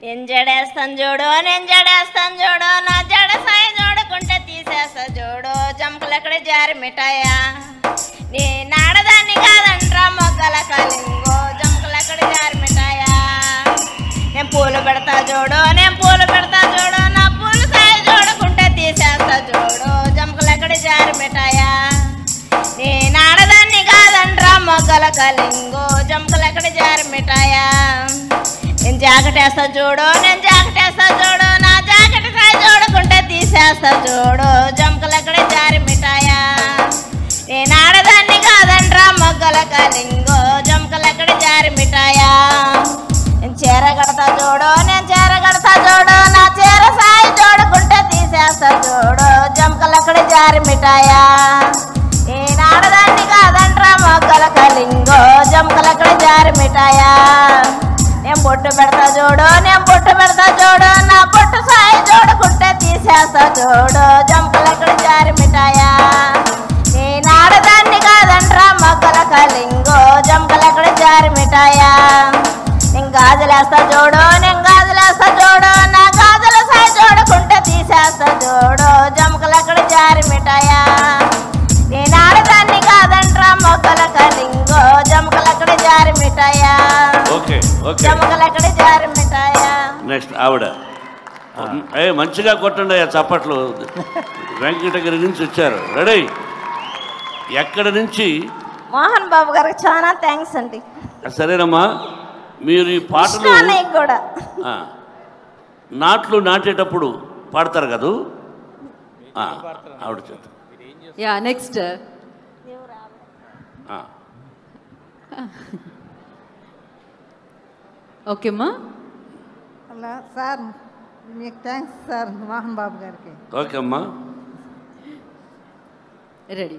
నేను జడేస్తాను చూడు నేను జడేస్తాను చూడు నా జడ సాయి చూడకుంటే తీసేస్తా చూడు జంపలెక్కడ జారి మిఠాయా నీ నాడదాన్ని కాదంట్రా మొగ్గల కలింగో జంపలెక్కడ జారి మిఠాయా నేను పూలు పెడతా చూడు నేను పూలు పెడతా చూడు నా పూలు సాయి చూడకుంటే తీసేస్తా చూడు జంపలెక్కడ జారి మిఠాయా నీ నాడదాన్ని కాదంట్రా మొగ్గల కలింగో జంపలెక్కడ జారి మిఠాయా నేను జాకెట్ వేస్తా చూడు నేను జాకెట్ వేస్తా చూడు నా జాకెట్ సాయి చూడకుంటే తీసేస్తా చూడు జంకలక్కడే జారి మిఠాయా నేను ఆడదాన్ని కాదంట్రా మొగ్గల కలింగో జంకలక్కడే జారి మిఠాయా నేను చీర కడతా చూడు నేను చీర కడతా చూడు నా చీర సాయి చూడకుంటే తీసేస్తా చూడు జంకలక్కడే జారి మిఠాయా నేను ఆడదాన్ని కాదంట్రా మొగ్గల కలింగో జంకలక్కడే జారి మిఠాయా నేను బొట్టు పెడతా చూడు నేను బొట్టు పెడతా చూడు నా బొట్టు సాయి చూడకుంటే తీసేస్తా చూడు జంపలెక్కడ జారి మిఠాయా నేను ఆడదాన్ని కాదంట్రా మొగ్గల కలింగో జంపలెక్కడ జారి మిఠాయా నేను గాజులేస్తా చూడు నేను గాజులేస్తా చూడు నా గాజుల సాయి చూడకుంటే తీసేస్తా చూడు జంపలెక్కడ జారి మిఠాయా నేను ఆడదాన్ని కాదంట్రా మొగ్గల కలింగో జంపలెక్కడ జారి మిఠాయా ఓకే ఓకే జమకలెక్కడ జారి మిఠాయా నెక్స్ట్ ఆవిడ ఏ మంచిగా కొట్టండి ఆ చప్పట్లు వెంకటగిరి నుంచి వచ్చారు రెడీ ఎక్కడి నుంచి మోహన్ బాబు గారికి చాలా థ్యాంక్స్ అండి సరేనమ్మా మీరు ఈ పాటలు కృష్ణ అన్నయ్యకి కూడా ఆ, నాట్లు నాటేటప్పుడు పాడతారు కదూ ఆ, ఆవిడ చేత యా నెక్స్ట్ ఆ, ఓకేమ్మా అలా సార్ మీకు థ్యాంక్స్ సార్ మోహన్ బాబు గారికి ఓకే అమ్మా రెడీ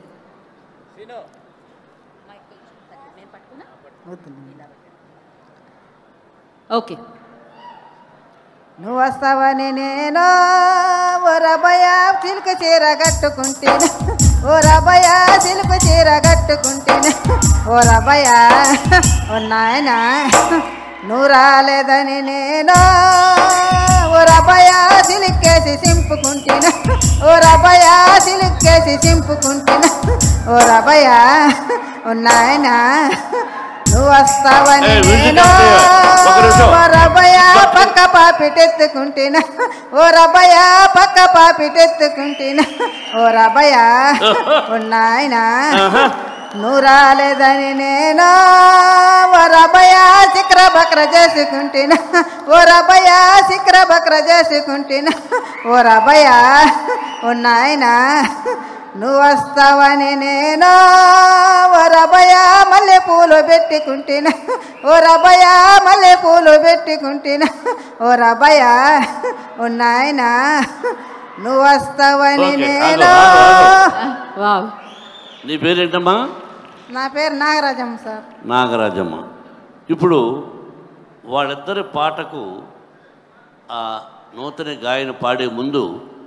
ఓకే నువ్వు వస్తావని నేను ఓ రబయ సిల్క్ చీర కట్టుకుంటేను ఓ రబయ సిల్క్ చీర కట్టుకుంటేను ఓ రబయ ఓ నాయన నువ్వు రాలేదని నేను ఓ రబయ సిలిక్కేసి సింపుకుంటేను ఓ రబయ సిలిక్కేసి సింపుకుంటేను ఓ రబయ ఓ నాయన నువ్వు వస్తావని ఏయ్, music నేను ఆపేయ్. ఒక నిమిషం. ఓ రబయ పక్క పాపిటెత్తుకుంటేనా ఓ రబయ పక్క పాపిటెత్తుకుంటేనా ఓ రబయ ఉన్నాయనా ఆహా. నువ్వు రాలేదని నేను ఓ రబయ శిఖర బక్ర చేసుకుంటేనా ఓ రబయ శిఖర బక్ర చేసుకుంటేనా ఓ రబయ ఉన్నాయనా నువ్వు వస్తావని నేను ఓ రబయ మల్లె పూలు పెట్టుకుంటేనా ఓ రబయ మల్లె పూలు పెట్టుకుంటేనా ఓ రబయ ఉన్నాయనా నువ్వు వస్తావని ఓకే, నేను ఆగు, ఆగు, వావ్ నీ పేరేంటమ్మా నా పేరు నాగరాజమ్మ సార్ నాగరాజమ్మ ఇప్పుడు వాళ్ళిద్దరి పాటకు ఆ నూతన గాయన పాడే ముందు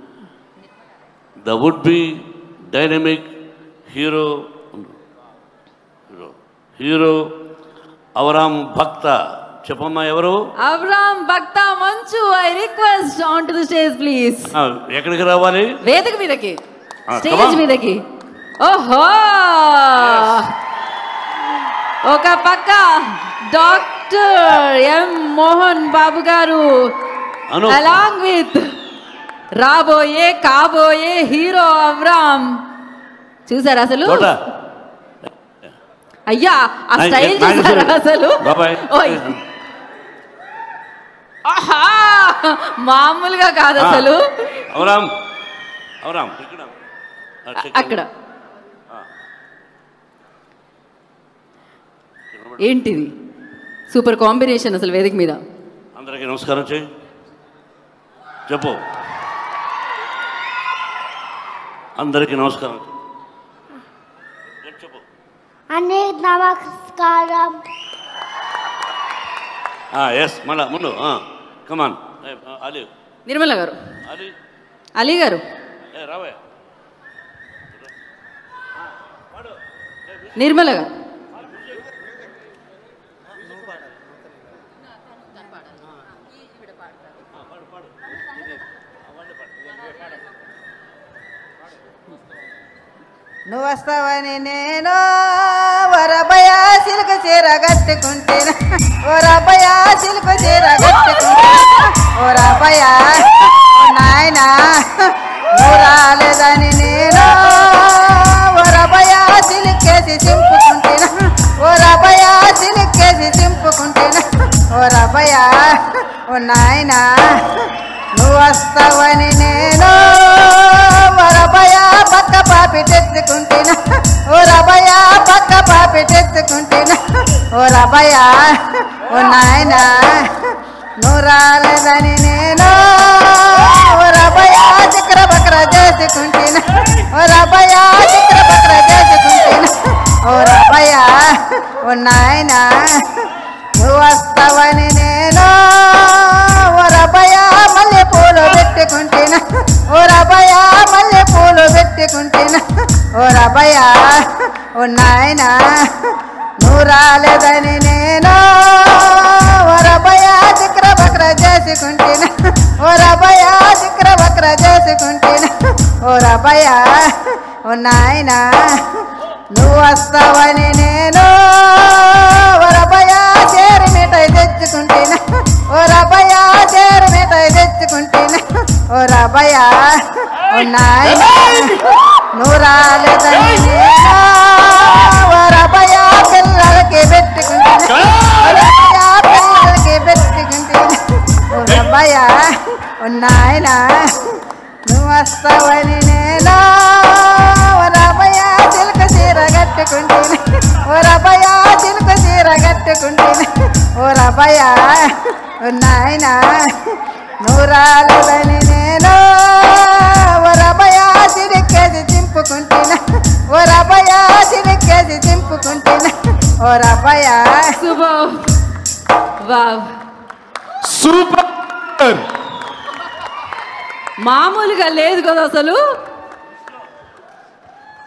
the would be dynamic hero hero hero Avram Bhakta చెప్పమ్మా ఎవరు Abram Bhakta Manchu I request on to the stage please ఆ, ఎక్కడికి రావాలి వేదిక మీదకి Ah, స్టేజ్ come on. మీదకి ఓహో ఒక పక్క డాక్టర్ ఎం మోహన్ బాబు గారు అను అలాంగ్ విత్ రాబోయే కాబోయే హీరో అబ్రామ్ చూసారా అసలు తోట అయ్యా ఆ నాయ్- స్టైల్ నాగేశ్వరి. చూసారా అసలు బాబాయ్ ఓయ్ ఆహా మామూలుగా కాదు ఆ, అసలు అవరామ్ అవరామ్ ఇక్కడ ఆ, చెక్ అక్కడ ఏంటిది సూపర్ కాంబినేషన్ అసలు వేదిక మీద అందరికీ నమస్కారం చేయి చెప్పు అందరికీ నమస్కారం చెప్పు అనేక నమస్కారం ఎస్ మళ్ళా ముందు కమాన్ అలీ నిర్మల గారు అలీ అలీ గారు ఏ రావే నిర్మల గారు నువ్వు వస్తావని నేను వరబయ సిలుకు చీర కట్టుకుంటేనా ఓరబయ సిలుకు చీర కట్టుకుంటేనా ఓరబయ నాయనా నువ్వు రాలేదని నేను ఓరబయ సిలుకేసి చింపుకుంటేనా ఓరబయ సిలుకేసి చింపుకుంటేనా ఓరబయ ఓ నాయనా నువ్వు వస్తావని నేను వరబయ పక్క పాపి తెచ్చుకుంటేనా ఓ రబయ పక్క పాపి తెచ్చుకుంటేనా ఓ రబయ ఓ నాయన నువ్వు రాలేదని నేను ఓ రబయ చక్ర బక్ర చేసుకుంటేనా ఓ రబయ చక్ర బక్ర చేసుకుంటేనా ఓ రబయ ఓ నాయన నువ్వు వస్తావని నేను ఓ రబయ మల్లె పూలు పెట్టుకుంటేనా ఓ రబయ మల్లె పూలు పెట్టుకుంటేనా ఓ రబయ ఓ నాయన నువ్వు రాలేదని నేను ఓ రబయ చిక్ర బక్ర చేసుకుంటేనా ఓ రబయ చిక్ర బక్ర చేసుకుంటేనా ఓ రబయ ఓ నాయన నువ్వు వస్తావని నేను ఓ రబయ చేరు మిఠాయి తెచ్చుకుంటేనా ఓ రబయ చేరు మిఠాయి తెచ్చుకుంటేనా ఓ రబయ ఓ నాయన నువ్వు రాలేదని నేను ఓ రబయ పిల్లలకి పెట్టుకుంటేనా ఓ రబయ పిల్లలకి పెట్టుకుంటేనా ఓ రబయ ఓ నాయన నువ్వు వస్తావని నేను ఓ రబయ చిలుక చీర కట్టుకుంటేనే ఓ రబయ చిలుక చీర కట్టుకుంటేనే ఓ రబయ ఓ నాయన నువ్వు రాలేదని నేను ఓ రబయ చిరికేసి చింపుకుంటేనా ఓ రబయ చిరికేసి చింపుకుంటేనా ఓ రబయ సూపర్ వావ్ సూపర్ మామూలుగా లేదు కదా అసలు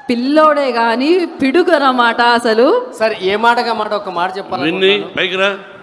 పిల్లోడే కానీ పిడుగనమాట అసలు సరే ఏ మాటగా మాట ఒక మాట చెప్పాలి విన్ని పైకి రా